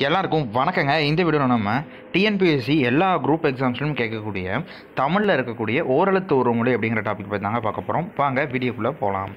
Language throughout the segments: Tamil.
எல்லாருக்கும் வணக்கங்க இந்த வீடியோவில் நம்ம டிஎன்பிஎஸ்சி எல்லா குரூப் எக்ஸாம்ஸ்லையும் கேட்கக்கூடிய தமிழில் இருக்கக்கூடிய ஓரெழுத்து ஒரு மொழி அப்படிங்கிற டாபிக் பற்றி தாங்க பார்க்க போகிறோம் வாங்க வீடியோக்குள்ளே போகலாம்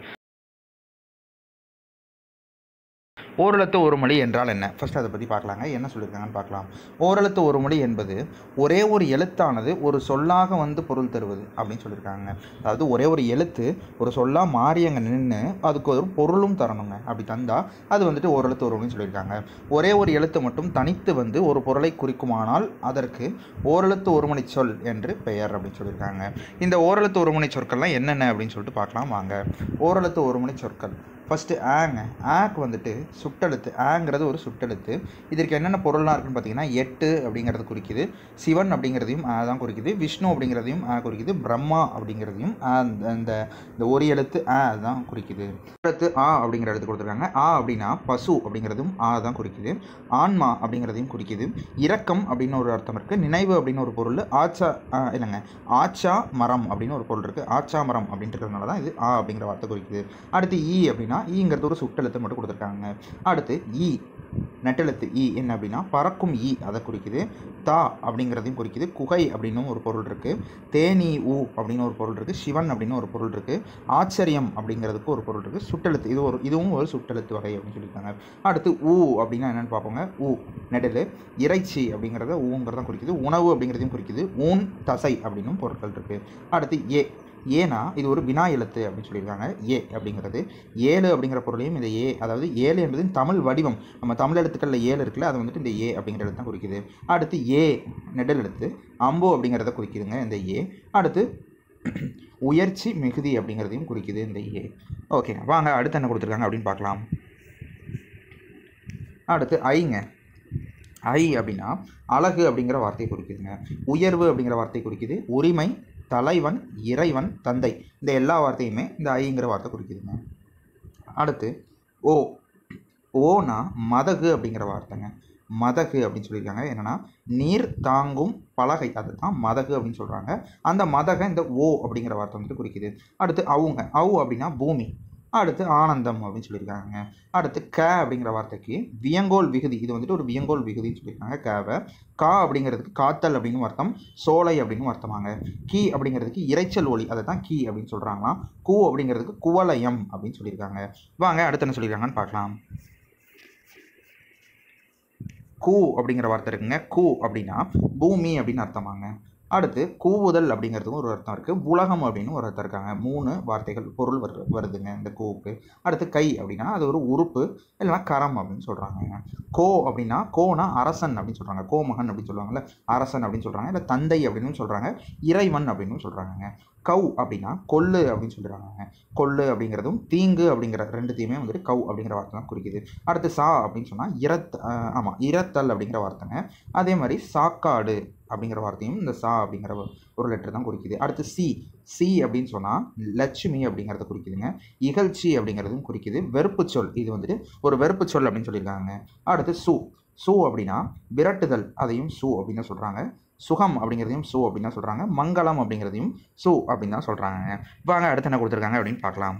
ஓரெழுத்து ஒரு மொழி என்றால் என்ன ஃபர்ஸ்ட் அதை பற்றி பார்க்கலாங்க என்ன சொல்லியிருக்காங்கன்னு பார்க்கலாம் ஓரெழுத்து ஒரு மொழி என்பது ஒரே ஒரு எழுத்தானது ஒரு சொல்லாக வந்து பொருள் தருவது அப்படின்னு சொல்லியிருக்காங்க அதாவது ஒரே ஒரு எழுத்து ஒரு சொல்லாக மாறி அங்கே நின்று அதுக்கு ஒரு பொருளும் தரணுங்க அப்படி தந்தால் அது வந்துட்டு ஓரெழுத்து ஒரு மொழின்னு சொல்லியிருக்காங்க ஒரே ஒரு எழுத்து மட்டும் தனித்து வந்து ஒரு பொருளை குறிக்குமானால் அதற்கு ஓரெழுத்து ஒருமணி சொல் என்று பெயர் அப்படின்னு சொல்லியிருக்காங்க இந்த ஓரெழுத்து ஒருமணி சொற்கள்லாம் என்னென்ன அப்படின்னு சொல்லிட்டு பார்க்கலாம் வாங்க ஓரெழுத்து ஒருமணி சொற்கள் ஃபஸ்ட்டு ஆங்க ஆக்கு வந்துட்டு சுட்டெழுத்து ஆங்கிறது ஒரு சுட்டெழுத்து இதற்கு என்னென்ன பொருள்லாம் இருக்குன்னு பார்த்தீங்கன்னா எட்டு அப்படிங்கிறது குறிக்குது சிவன் அப்படிங்கிறதையும் ஆ தான் குறிக்குது விஷ்ணு அப்படிங்கிறதையும் ஆ குறிக்குது பிரம்மா அப்படிங்கிறதையும் ஆ அந்த இந்த இந்த ஒரு எழுத்து ஆ தான் குறிக்குது எழுத்து ஆ அப்படிங்கிற எழுத்து கொடுத்துருக்காங்க ஆ அப்படின்னா பசு அப்படிங்கிறதும் ஆ தான் குறிக்குது ஆன்மா அப்படிங்கிறதையும் குறிக்குது இரக்கம் அப்படின்னு ஒரு அர்த்தம் இருக்குது நினைவு அப்படின்னு ஒரு பொருள் ஆச்சா ஆ, இல்லைங்க ஆச்சா மரம் அப்படின்னு ஒரு பொருள் இருக்குது ஆச்சா மரம் அப்படின்றதுனால தான் இது ஆ அப்படிங்கிற வார்த்தை குறிக்குது அடுத்து ஈ அப்படின்னா ஈங்கிறது ஒரு சுட்டெழுத்து மட்டும் கொடுத்துருக்காங்க அடுத்து ஈ நெட்டெழுத்து ஈ என்ன அப்படின்னா பறக்கும் ஈ அதை குறிக்குது தா அப்படிங்கிறதையும் குறிக்குது குகை அப்படின்னு ஒரு பொருள் இருக்குது தேனி ஊ அப்படின்னு ஒரு பொருள் இருக்குது சிவன் அப்படின்னு ஒரு பொருள் இருக்குது ஆச்சரியம் அப்படிங்கிறதுக்கு ஒரு பொருள் இருக்குது சுட்டெழுத்து இது ஒரு இதுவும் ஒரு சுட்டெழுத்து வகை அப்படின்னு சொல்லியிருக்காங்க அடுத்து ஊ அப்படின்னா என்னென்னு பார்ப்போங்க ஊ நெடல் இறைச்சி அப்படிங்கிறத ஊங்கிறத குறிக்குது உணவு அப்படிங்கிறதையும் குறிக்குது ஊன் தசை அப்படின்னும் பொருட்கள் இருக்குது அடுத்து ஏ ஏனா இது ஒரு வினா எழுத்து அப்படின்னு சொல்லியிருக்காங்க ஏ அப்படிங்கிறது ஏழு அப்படிங்கிற பொருளையும் இந்த ஏ அதாவது ஏழு என்பது தமிழ் வடிவம் நம்ம தமிழ் எழுத்துக்களில் ஏழு இருக்குல்ல அது வந்துட்டு இந்த ஏ அப்படிங்கிற எழுத்து தான் குறிக்குது அடுத்து ஏ நெடல் எழுத்து அம்பு அப்படிங்கிறத குறிக்குதுங்க இந்த ஏ அடுத்து உயர்ச்சி மிகுதி அப்படிங்கிறதையும் குறிக்குது இந்த ஏ ஓகே வாங்க அடுத்து என்ன கொடுத்துருக்காங்க அப்படின்னு பார்க்கலாம் அடுத்து ஐங்க ஐ அப்படின்னா அழகு அப்படிங்கிற வார்த்தையை குறிக்குதுங்க உயர்வு அப்படிங்கிற வார்த்தை குறிக்குது உரிமை தலைவன் இறைவன் தந்தை இந்த எல்லா வார்த்தையுமே இந்த ஐங்கிற வார்த்தை குறிக்குதுங்க அடுத்து ஓ ஓனா மதகு அப்படிங்கிற வார்த்தைங்க மதகு அப்படின்னு சொல்லியிருக்காங்க என்னென்னா நீர் தாங்கும் பலகை அதுதான் மதகு அப்படின்னு சொல்கிறாங்க அந்த மதகை இந்த ஓ அப்படிங்கிற வார்த்தை வந்துட்டு குறிக்குது அடுத்து அவுங்க அவு அப்படின்னா பூமி அடுத்து ஆனந்தம் அப்படின்னு சொல்லியிருக்காங்க அடுத்து க அப்படிங்கிற வார்த்தைக்கு வியங்கோல் விகுதி இது வந்துட்டு ஒரு வியங்கோல் விகுதின்னு சொல்லியிருக்காங்க கேவை கா அப்படிங்கிறதுக்கு காத்தல் அப்படின்னு அர்த்தம் சோலை அப்படின்னு அர்த்தமாங்க கீ அப்படிங்கிறதுக்கு இரைச்சல் ஒளி அதை தான் கீ அப்படின்னு சொல்கிறாங்களாம் கூ அப்படிங்கிறதுக்கு குவலயம் அப்படின்னு சொல்லியிருக்காங்க வாங்க அடுத்து என்ன சொல்லியிருக்காங்கன்னு பார்க்கலாம் கூ அப்படிங்கிற வார்த்தை இருக்குங்க கூ அப்படின்னா பூமி அப்படின்னு அர்த்தமாங்க அடுத்து கூவுதல் அப்படிங்கிறதுக்கும் ஒரு அர்த்தம் இருக்குது உலகம் அப்படின்னு ஒரு அர்த்தம் இருக்காங்க மூணு வார்த்தைகள் பொருள் வரு வருதுங்க இந்த கூவுக்கு அடுத்து கை அப்படின்னா அது ஒரு உறுப்பு இல்லைன்னா கரம் அப்படின்னு சொல்கிறாங்க கோ அப்படின்னா கோனா அரசன் அப்படின்னு சொல்கிறாங்க கோமகன் அப்படின்னு சொல்லுவாங்கல்ல அரசன் அப்படின்னு சொல்கிறாங்க இல்லை தந்தை அப்படின்னு சொல்கிறாங்க இறைவன் அப்படின்னு சொல்கிறாங்க கவ் அப்படின்னா கொள்ளு அப்படின்னு சொல்கிறாங்க கொள்ளு அப்படிங்கிறதும் தீங்கு அப்படிங்கிற ரெண்டுத்தையுமே வந்துட்டு கவ் அப்படிங்கிற வார்த்தை தான் குறிக்குது அடுத்து சா அப்படின்னு சொன்னால் இரத் ஆமாம் இரத்தல் அப்படிங்கிற வார்த்தைங்க அதே மாதிரி சாக்காடு அப்படிங்கிற வார்த்தையும் இந்த சா அப்படிங்கிற ஒரு லெட்டர் தான் குறிக்குது அடுத்து சி சி அப்படின்னு சொன்னால் லட்சுமி அப்படிங்கிறத குறிக்குதுங்க இகழ்ச்சி அப்படிங்கிறதும் குறிக்குது வெறுப்பு சொல் இது வந்துட்டு ஒரு வெறுப்பு சொல் அப்படின்னு சொல்லியிருக்காங்க அடுத்து சு சு அப்படின்னா விரட்டுதல் அதையும் சு அப்படின்னு தான் சொல்கிறாங்க சுகம் அப்படிங்கிறதையும் சு அப்படின்னு தான் சொல்கிறாங்க மங்களம் அப்படிங்கிறதையும் சு அப்படின்னு தான் சொல்கிறாங்க வாங்க அடுத்து என்ன கொடுத்துருக்காங்க அப்படின்னு பார்க்கலாம்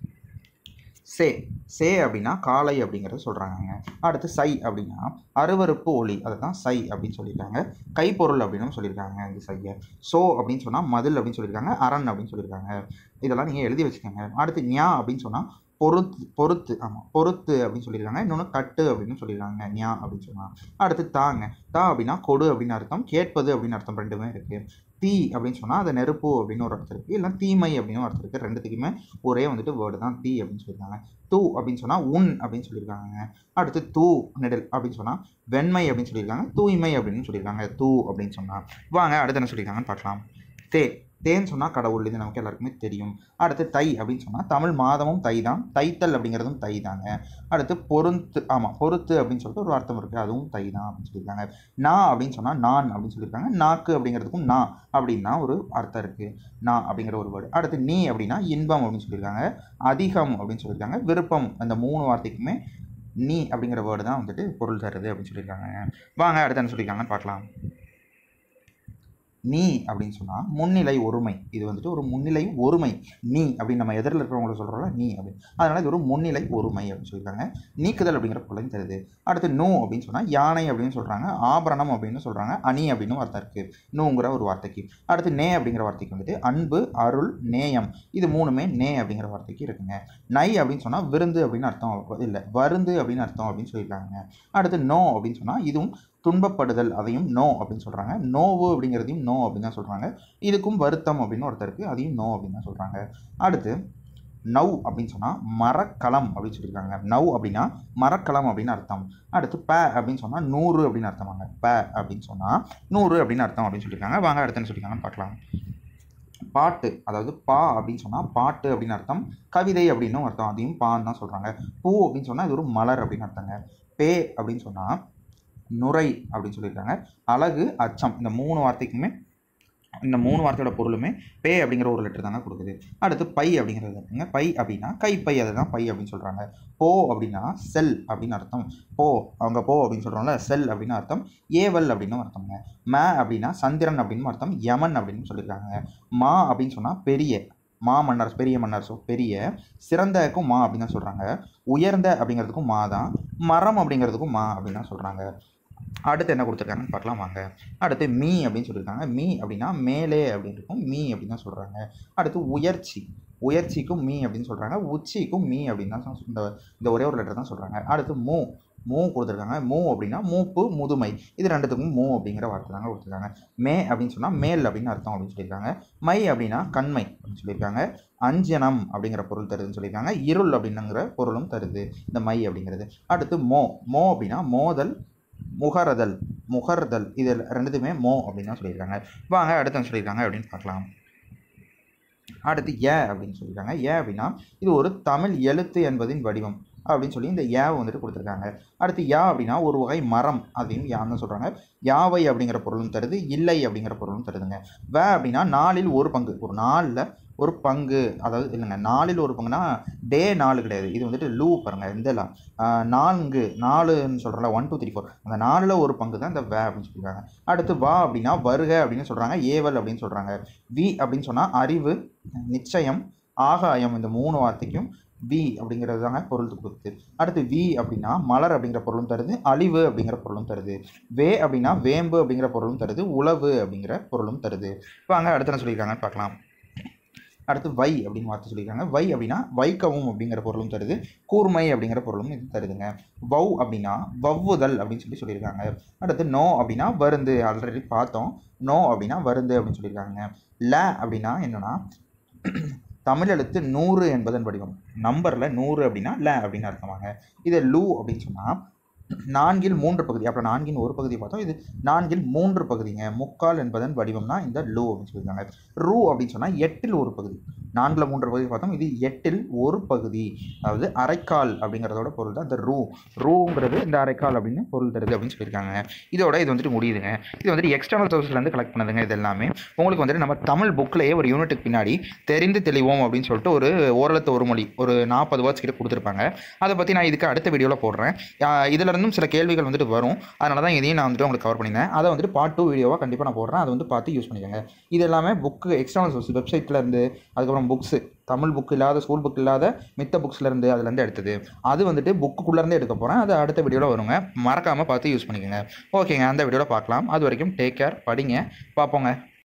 சே சே அப்படின்னா காளை அப்படிங்கிறத சொல்கிறாங்க அடுத்து சை அப்படின்னா அருவருப்பு ஒளி அதை தான் சை அப்படின்னு சொல்லியிருக்காங்க கைப்பொருள் அப்படின்னு சொல்லியிருக்காங்க இந்த சையை சோ அப்படின்னு சொன்னால் மதில் அப்படின்னு சொல்லியிருக்காங்க அரண் அப்படின்னு சொல்லியிருக்காங்க இதெல்லாம் நீங்கள் எழுதி வச்சுக்கோங்க அடுத்து ஞா அப்படின்னு சொன்னால் பொறுத்து பொறுத்து ஆமாம் பொறுத்து அப்படின்னு சொல்லியிருக்காங்க இன்னொன்று கட்டு அப்படின்னு சொல்லியிருக்காங்க ஞா அப்படின்னு சொன்னால் அடுத்து தாங்க தா அப்படின்னா கொடு அப்படின்னு அர்த்தம் கேட்பது அப்படின்னு அர்த்தம் ரெண்டுமே இருக்குது தீ அப்படின்னு சொன்னால் அது நெருப்பு அப்படின்னு ஒரு அர்த்தம் இருக்குது இல்லை தீமை அப்படின்னு ஒரு அர்த்தம் இருக்குது ரெண்டுத்துக்குமே ஒரே வந்துட்டு வேர்டு தான் தீ அப்படின்னு சொல்லியிருக்காங்க தூ அப்படின்னு சொன்னால் உன் அப்படின்னு சொல்லியிருக்காங்க அடுத்து தூ நெடல் அப்படின்னு சொன்னால் வெண்மை அப்படின்னு சொல்லியிருக்காங்க தூய்மை அப்படின்னு சொல்லியிருக்காங்க தூ அப்படின்னு சொன்னால் வாங்க அடுத்து என்ன சொல்லியிருக்காங்கன்னு பார்க்கலாம் தே தேன்னு சொன்னால் கடவுள் இது நமக்கு எல்லாருக்குமே தெரியும் அடுத்து தை அப்படின்னு சொன்னால் தமிழ் மாதமும் தை தான் தைத்தல் அப்படிங்கிறதும் தை தாங்க அடுத்து பொருத்து ஆமாம் பொறுத்து அப்படின்னு சொல்லிட்டு ஒரு அர்த்தம் இருக்குது அதுவும் தை தான் அப்படின்னு சொல்லியிருக்காங்க நா அப்படின்னு சொன்னால் நான் அப்படின்னு சொல்லியிருக்காங்க நாக்கு அப்படிங்கிறதுக்கும் நா அப்படின்னா ஒரு அர்த்தம் இருக்குது நா அப்படிங்கிற ஒரு வேர்டு அடுத்து நீ அப்படின்னா இன்பம் அப்படின்னு சொல்லியிருக்காங்க அதிகம் அப்படின்னு சொல்லியிருக்காங்க விருப்பம் அந்த மூணு வார்த்தைக்குமே நீ அப்படிங்கிற வேர்டு தான் வந்துட்டு பொருள் தருது அப்படின்னு சொல்லியிருக்காங்க வாங்க அடுத்து என்ன சொல்லியிருக்காங்கன்னு பார்க்கலாம் நீ அப்படின்னு சொன்னால் முன்னிலை ஒருமை இது வந்துட்டு ஒரு முன்னிலை ஒருமை நீ அப்படின்னு நம்ம எதிரில் இருக்கிறவங்கள சொல்கிறோம்ல நீ அப்படின்னு அதனால் இது ஒரு முன்னிலை ஒருமை அப்படின்னு சொல்லியிருக்காங்க நீக்குதல் அப்படிங்கிற பொருளையும் தருது அடுத்து நோ அப்படின்னு சொன்னால் யானை அப்படின்னு சொல்கிறாங்க ஆபரணம் அப்படின்னு சொல்கிறாங்க அணி அப்படின்னு வார்த்தை இருக்குது நோங்கிற ஒரு வார்த்தைக்கு அடுத்து நே அப்படிங்கிற வார்த்தைக்கு வந்துட்டு அன்பு அருள் நேயம் இது மூணுமே நே அப்படிங்கிற வார்த்தைக்கு இருக்குங்க நை அப்படின்னு சொன்னால் விருந்து அப்படின்னு அர்த்தம் இல்லை வருந்து அப்படின்னு அர்த்தம் அப்படின்னு சொல்லியிருக்காங்க அடுத்து நோ அப்படின்னு சொன்னால் இதுவும் துன்பப்படுதல் அதையும் நோ அப்படின்னு சொல்கிறாங்க நோவு அப்படிங்கிறதையும் நோ அப்படின்னு தான் சொல்கிறாங்க இதுக்கும் வருத்தம் அப்படின்னு ஒருத்தர் இருக்குது அதையும் நோ அப்படின்னு தான் சொல்கிறாங்க அடுத்து நவ் அப்படின்னு சொன்னால் மரக்கலம் அப்படின்னு சொல்லியிருக்காங்க நவ் அப்படின்னா மரக்கலம் அப்படின்னு அர்த்தம் அடுத்து ப அப்படின்னு சொன்னால் நூறு அப்படின்னு அர்த்தமாங்க ப அப்படின்னு சொன்னால் நூறு அப்படின்னு அர்த்தம் அப்படின்னு சொல்லியிருக்காங்க வாங்க அடுத்துன்னு சொல்லியிருக்காங்கன்னு பார்க்கலாம் பாட்டு அதாவது பா அப்படின்னு சொன்னால் பாட்டு அப்படின்னு அர்த்தம் கவிதை அப்படின்னு அர்த்தம் அதையும் பான்னு தான் சொல்கிறாங்க பூ அப்படின்னு சொன்னால் இது ஒரு மலர் அப்படின்னு அர்த்தங்க பே அப்படின்னு சொன்னால் நுரை அப்படின்னு சொல்லியிருக்காங்க அழகு அச்சம் இந்த மூணு வார்த்தைக்குமே இந்த மூணு வார்த்தையோட பொருளுமே பே அப்படிங்கிற ஒரு லெட்டர் தாங்க கொடுக்குது அடுத்து பை அப்படிங்கிறது இருக்குங்க பை அப்படின்னா கைப்பை அதை தான் பை அப்படின்னு சொல்கிறாங்க போ அப்படின்னா செல் அப்படின்னு அர்த்தம் போ அவங்க போ அப்படின்னு சொல்கிறோம்ல செல் அப்படின்னு அர்த்தம் ஏவல் அப்படின்னு அர்த்தம்ங்க ம அப்படின்னா சந்திரன் அப்படின்னு அர்த்தம் யமன் அப்படின்னு சொல்லியிருக்காங்க மா அப்படின்னு சொன்னால் பெரிய மா மன்னர் பெரிய மன்னர் ஸோ பெரிய சிறந்தக்கும் மா அப்படின்னு தான் சொல்கிறாங்க உயர்ந்த அப்படிங்கிறதுக்கும் மா தான் மரம் அப்படிங்கிறதுக்கும் மா அப்படின்னு தான் சொல்கிறாங்க அடுத்து என்ன கொடுத்துருக்காங்கன்னு பார்க்கலாம் வாங்க அடுத்து மீ அப்படின்னு சொல்லியிருக்காங்க மீ அப்படின்னா மேலே அப்படின்னு இருக்கும் மீ அப்படின்னு தான் சொல்கிறாங்க அடுத்து உயர்ச்சி உயர்ச்சிக்கும் மீ அப்படின்னு சொல்கிறாங்க உச்சிக்கும் மீ அப்படின்னு தான் சொ- இந்த இந்த ஒரே ஒரு லெட்டர் தான் சொல்கிறாங்க அடுத்து மூ மூ கொடுத்துருக்காங்க மூ அப்படின்னா மூப்பு முதுமை இது ரெண்டுத்துக்கும் மூ அப்படிங்கிற வார்த்தை தாங்க கொடுத்துருக்காங்க மே அப்படின்னு சொன்னால் மேல் அப்படின்னு அர்த்தம் அப்படின்னு சொல்லியிருக்காங்க மை அப்படின்னா கண்மை அப்படின்னு சொல்லியிருக்காங்க அஞ்சனம் அப்படிங்கிற பொருள் தருதுன்னு சொல்லியிருக்காங்க இருள் அப்படின்னுங்கிற பொருளும் தருது இந்த மை அப்படிங்கிறது அடுத்து மோ மோ அப்படின்னா மோதல் முகரதல் முகர்தல் இது ரெண்டுத்துமே மோ அப்படின்னு தான் சொல்லியிருக்காங்க வாங்க அடுத்து என்ன சொல்லியிருக்காங்க அப்படின்னு பார்க்கலாம் அடுத்து ஏ அப்படின்னு சொல்லியிருக்காங்க ஏ அப்படின்னா இது ஒரு தமிழ் எழுத்து என்பதின் வடிவம் அப்படின்னு சொல்லி இந்த ஏவை வந்துட்டு கொடுத்துருக்காங்க அடுத்து யா அப்படின்னா ஒரு வகை மரம் அதையும் யான்னு சொல்கிறாங்க யாவை அப்படிங்கிற பொருளும் தருது இல்லை அப்படிங்கிற பொருளும் தருதுங்க வே அப்படின்னா நாலில் ஒரு பங்கு ஒரு நாலில் ஒரு பங்கு அதாவது இல்லைங்க நாலில் ஒரு பங்குனா டே நாலு கிடையாது இது வந்துட்டு லூ பாருங்க இந்த லா ஆஹ் நான்கு நாலுன்னு சொல்கிறல ஒன் டூ த்ரீ ஃபோர் அந்த நாலில் ஒரு பங்கு தான் இந்த வே அப்படின்னு சொல்லியிருக்காங்க அடுத்து வா அப்படின்னா வருக அப்படின்னு சொல்கிறாங்க ஏவல் அப்படின்னு சொல்கிறாங்க வி அப்படின்னு சொன்னால் அறிவு நிச்சயம் ஆகாயம் இந்த மூணு வார்த்தைக்கும் வி அப்படிங்கிறது தாங்க பொருள் கொடுக்குது அடுத்து வி அப்படின்னா மலர் அப்படிங்கிற பொருளும் தருது அழிவு அப்படிங்கிற பொருளும் தருது வே அப்படின்னா வேம்பு அப்படிங்கிற பொருளும் தருது உழவு அப்படிங்கிற பொருளும் தருது வாங்க அடுத்து என்ன சொல்லியிருக்காங்கன்னு பார்க்கலாம் அடுத்து வை அப்படின்னு வார்த்தை சொல்லியிருக்காங்க வை அப்படின்னா வைக்கவும் அப்படிங்கிற பொருளும் தருது கூர்மை அப்படிங்கிற பொருளும் இது தருதுங்க வௌ அப்படின்னா வவ்வுதல் அப்படின்னு சொல்லி சொல்லியிருக்காங்க அடுத்து நோ அப்படின்னா வருந்து ஆல்ரெடி பார்த்தோம் நோ அப்படின்னா வருந்து அப்படின்னு சொல்லியிருக்காங்க ல அப்படின்னா என்னன்னா தமிழ் எழுத்து நூறு என்பதன் வடிவம் நம்பரில் நூறு அப்படின்னா ல அப்படின்னு அர்த்தமாங்க இது லூ அப்படின்னு சொன்னால் நான்கில் மூன்று பகுதி அப்புறம் நான்கின் ஒரு பகுதி பார்த்தோம் இது நான்கில் மூன்று பகுதிங்க முக்கால் என்பதன் வடிவம் தான் இந்த லூ அப்படின்னு சொல்லியிருக்காங்க ரூ அப்படின்னு சொன்னால் எட்டில் ஒரு பகுதி நான்கில் மூன்று பகுதி பார்த்தோம் இது எட்டில் ஒரு பகுதி அதாவது அரைக்கால் அப்படிங்கிறதோட பொருள் தான் இந்த ரூ ரூங்கிறது இந்த அரைக்கால் அப்படின்னு பொருள் தருது அப்படின்னு சொல்லியிருக்காங்க இதோட இது வந்துட்டு முடியுதுங்க இது வந்துட்டு எக்ஸ்டர்னல் சோர்ஸ்லேருந்து கலெக்ட் பண்ணதுங்க இது எல்லாமே உங்களுக்கு வந்துட்டு நம்ம தமிழ் புக்லேயே ஒரு யூனிட்டுக்கு பின்னாடி தெரிந்து தெளிவோம் அப்படின்னு சொல்லிட்டு ஒரு ஓரளத்து ஒரு மொழி ஒரு நாற்பது வேர்ட்ஸ் கிட்ட கொடுத்துருப்பாங்க அதை பற்றி நான் இதுக்கு அடுத்த வீடியோவில் போடுறேன் ஆஹ் இதுல இருந்தும் சில கேள்விகள் வந்துட்டு வரும் அதனால தான் இதையும் நான் வந்துட்டு உங்களுக்கு கவர் பண்ணியிருந்தேன் அதை வந்துட்டு பார்ட் டூ வீடியோவாக கண்டிப்பாக நான் போடுறேன் அதை வந்து பார்த்து யூஸ் பண்ணிக்கோங்க இது எல்லாமே புக்கு எக்ஸ்டர்னல் சோர்ஸ் வெப்சைட்டில் இருந்து அதுக்கப்புறம் புக்ஸு தமிழ் புக் இல்லாத ஸ்கூல் புக் இல்லாத மித்த புக்ஸ்ல இருந்து அதுலேருந்து எடுத்தது அது வந்துட்டு புக்குள்ளேருந்து எடுக்க போகிறேன் அது அடுத்த வீடியோவில் வருங்க மறக்காமல் பார்த்து யூஸ் பண்ணிக்கோங்க ஓகேங்க அந்த வீடியோவில் பார்க்கலாம் அது வரைக்கும் டேக் கேர் படிங்க பார்ப்போங்க